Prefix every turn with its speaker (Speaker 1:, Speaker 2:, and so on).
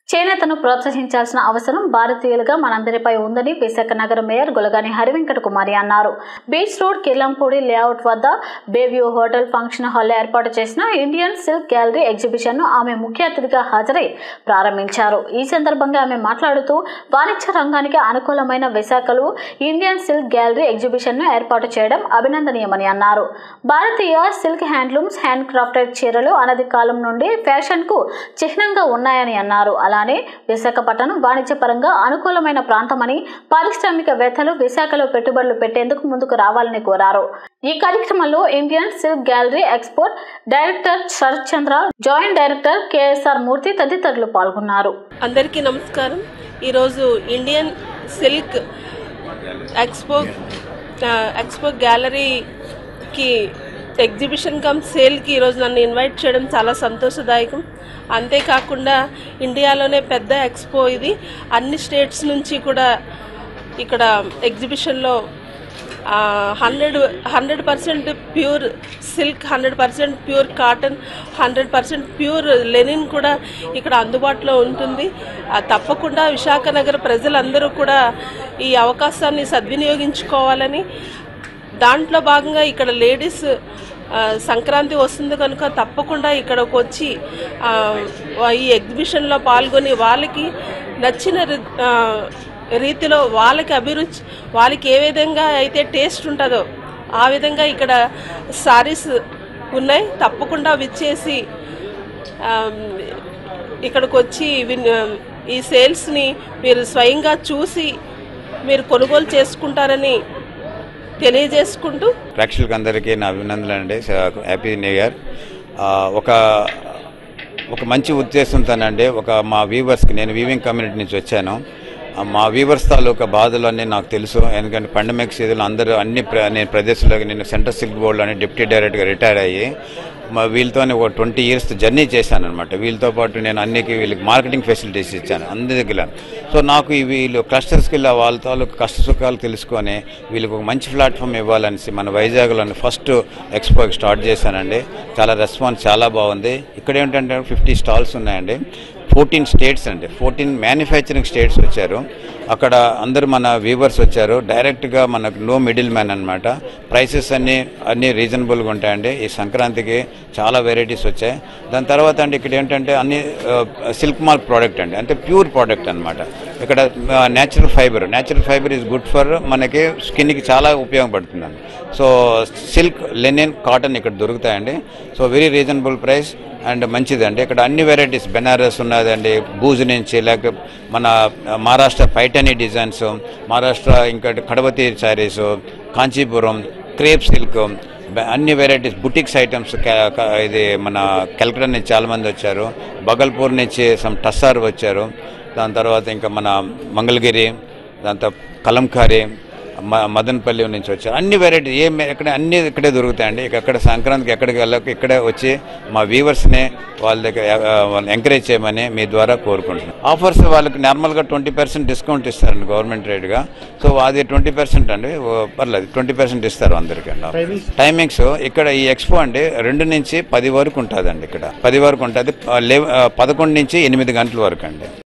Speaker 1: చేనేతను ప్రోత్సహించాల్సిన అవసరం భారతీయులుగా మనందరిపై ఉందని విశాఖ నగర మేయర్ గులగాని హరివెంకట కుమారి అన్నారు బీచ్ రోడ్ కిర్లంపూడి లేఅవుట్ వద్ద బేవ్యూ హోటల్ ఫంక్షన్ హాల్లో ఏర్పాటు చేసిన ఇండియన్ సిల్క్ గ్యాలరీ ఎగ్జిబిషన్ ను ఆమె ముఖ్య అతిథిగా హాజరై ప్రారంభించారు ఈ సందర్భంగా ఆమె మాట్లాడుతూ వాణిజ్య రంగానికి అనుకూలమైన విశాఖలో ఇండియన్ సిల్క్ గ్యాలరీ ఎగ్జిబిషన్ ను ఏర్పాటు చేయడం అభినందనీయమని అన్నారు భారతీయ సిల్క్ హ్యాండ్లూమ్స్ హ్యాండ్ క్రాఫ్టెడ్ చీరలు అనది కాలం నుండి ఫ్యాషన్ కు చిహ్నంగా ఉన్నాయని అన్నారు అలానే విశాఖపట్నం వాణిజ్యపరంగా అనుకూలమైన ప్రాంతమని పారిశ్రామికవేత్తలు విశాఖలో పెట్టుబడులు పెట్టేందుకు ముందుకు రావాలని కోరారు ఈ కార్యక్రమంలో Indian silk gallery export director Sharath Chandra joint director KSR Murthy తదితరులు పాల్గొన్నారు
Speaker 2: అందరికీ నమస్కారం ఈరోజు ఇండియన్ సిల్క్ ఎక్స్పో ఆ, ఎక్స్పో గ్యాలరీకి ఎగ్జిబిషన్ కమ్ సేల్కి ఈరోజు నన్ను ఇన్వైట్ చేయడం చాలా సంతోషదాయకం అంతేకాకుండా ఇండియాలోనే పెద్ద ఎక్స్పో ఇది అన్ని స్టేట్స్ నుంచి కూడా ఇక్కడ ఎగ్జిబిషన్లో hundred hundred percent pure silk hundred percent pure cotton hundred percent pure linen కూడా ఇక్కడ అందుబాటులో ఉంటుంది ఆ, తప్పకుండా విశాఖ నగర ప్రజలందరూ కూడా ఈ అవకాశాన్ని సద్వినియోగించుకోవాలని దాంట్లో భాగంగా ఇక్కడ లేడీస్ ఆ, సంక్రాంతి వస్తుంది కనుక తప్పకుండా ఇక్కడికి వచ్చి ఆ, ఈ ఎగ్జిబిషన్లో పాల్గొని వాళ్ళకి నచ్చిన రి- ఆ, రీతిలో వాళ్ళకి అభిరుచి వాళ్ళకి ఏ విధంగా అయితే టేస్ట్ ఉంటుందో ఆ విధంగా ఇక్కడ సారీస్ ఉన్నాయి తప్పకుండా విచ్చేసి ఆమ్, ఇక్కడికి వచ్చి విన్- ఈ సేల్స్ని మీరు స్వయంగా చూసి మీరు కొనుగోలు చేసుకుంటారని తెలియజేసుకుంటూ
Speaker 3: ప్రేక్షకులకు అందరికీ నా అభినందనలు అండి హ్యాపీ న్యూ ఇయర్ ఆ, ఒక ఒక మంచి ఉద్దేశంతోనండి ఒక మా వీవర్స్కి నేను వీవింగ్ కమ్యూనిటీ నుంచి వచ్చాను ఆ, మా వీవర్స్ తాలూకా బాధలు అన్నీ నాకు తెలుసు ఎందుకంటే పండమిక్ సీజన్లో అందరూ అన్ని ప్ర- నేను ప్రదేశాల్లో నేను సెంట్రల్ సిల్క్ బోర్డులోని డిప్యూటీ డైరెక్టర్గా రిటైర్ అయ్యి మా వీళ్ళతోనే ఒక ట్వంటీ ఇయర్స్ జర్నీ చేశాను అనమాట వీళ్ళతో పాటు నేను అన్నికి వీళ్ళకి మార్కెటింగ్ ఫెసిలిటీస్ ఇచ్చాను అన్ని దగ్గర సో నాకు ఈ వీళ్ళు క్లస్టర్స్కి వెళ్ళి వాళ్ళ తాలూకు కష్ట సుఖాలు తెలుసుకొని వీళ్ళకి ఒక మంచి ప్లాట్ఫామ్ ఇవ్వాలనేసి మన వైజాగ్లోని ఫస్ట్ ఎక్స్పోకి స్టార్ట్ చేశానండి చాలా రెస్పాన్స్ చాలా బాగుంది ఇక్కడ ఏంటంటే ఫిఫ్టీ స్టాల్స్ ఉన్నాయండి ఫోర్టీన్ స్టేట్స్ అండి ఫోర్టీన్ మ్యానుఫ్యాక్చరింగ్ స్టేట్స్ వచ్చారు అక్కడ అందరు మన వీవర్స్ వచ్చారు డైరెక్ట్గా మనకు నో మిడిల్ మ్యాన్ అనమాట ప్రైసెస్ అన్నీ అన్నీ రీజనబుల్గా ఉంటాయండి ఈ సంక్రాంతికి చాలా వెరైటీస్ వచ్చాయి దాని తర్వాత అండి ఇక్కడ ఏంటంటే అన్ని సిల్క్ మార్క్ ప్రోడక్ట్ అండి అంటే ప్యూర్ ప్రోడక్ట్ అనమాట ఇక్కడ natural fibre natural fibre is good for మనకి స్కిన్కి చాలా ఉపయోగపడుతుందండి సో సిల్క్ లెనిన్ కాటన్ ఇక్కడ దొరుకుతాయండి so very reasonable price and మంచిదండి ఇక్కడ అన్ని వెరైటీస్ బెనారస్ ఉన్నదండి బూజు నుంచి లేక మన మహారాష్ట్ర పైటనీ డిజైన్స్ మహారాష్ట్ర ఇంకా కడవతి శారీస్ కాంచీపురం క్రేప్ సిల్క్ బ- అన్ని వెరైటీస్ బుటిక్స్ ఐటమ్స్ క- క- ఇది మన కల్కటా నుంచి చాలా మంది వచ్చారు బగల్పూర్ నుంచి సమ్ టస్సార్ వచ్చారు దాని తర్వాత ఇంకా మన మంగళగిరి దాని తర్వాత కలంకారీ మ- మదనపల్లి నుంచి వచ్చారు అన్ని వెరైటీ ఏ ఎక్కడ అన్ని ఇక్కడే దొరుకుతాయండి ఇక ఎక్కడ సంక్రాంతికి ఎక్కడికి వెళ్ళక ఇక్కడే వచ్చి మా వ్యూవర్స్ని వాళ్ళ దగ్గర ఆ, వాళ్ళని ఎంకరేజ్ చేయమని మీ ద్వారా కోరుకుంటున్నాను ఆఫర్స్ వాళ్ళకి నార్మల్గా ట్వంటీ పర్సెంట్ డిస్కౌంట్ ఇస్తారండి గవర్నమెంట్ రేట్గా సో అది ట్వంటీ పర్సెంట్ అండి ఓ, పర్లేదు ట్వంటీ పర్సెంట్ ఇస్తారు అందరికీ అండి టైమింగ్స్ ఇక్కడ ఈ ఎక్స్పో అండి రెండు నుంచి పది వరకు ఉంటుందండి ఇక్కడ పది వరకు ఉంటుంది పదకొండు నుంచి ఎనిమిది గంటల వరకు అండి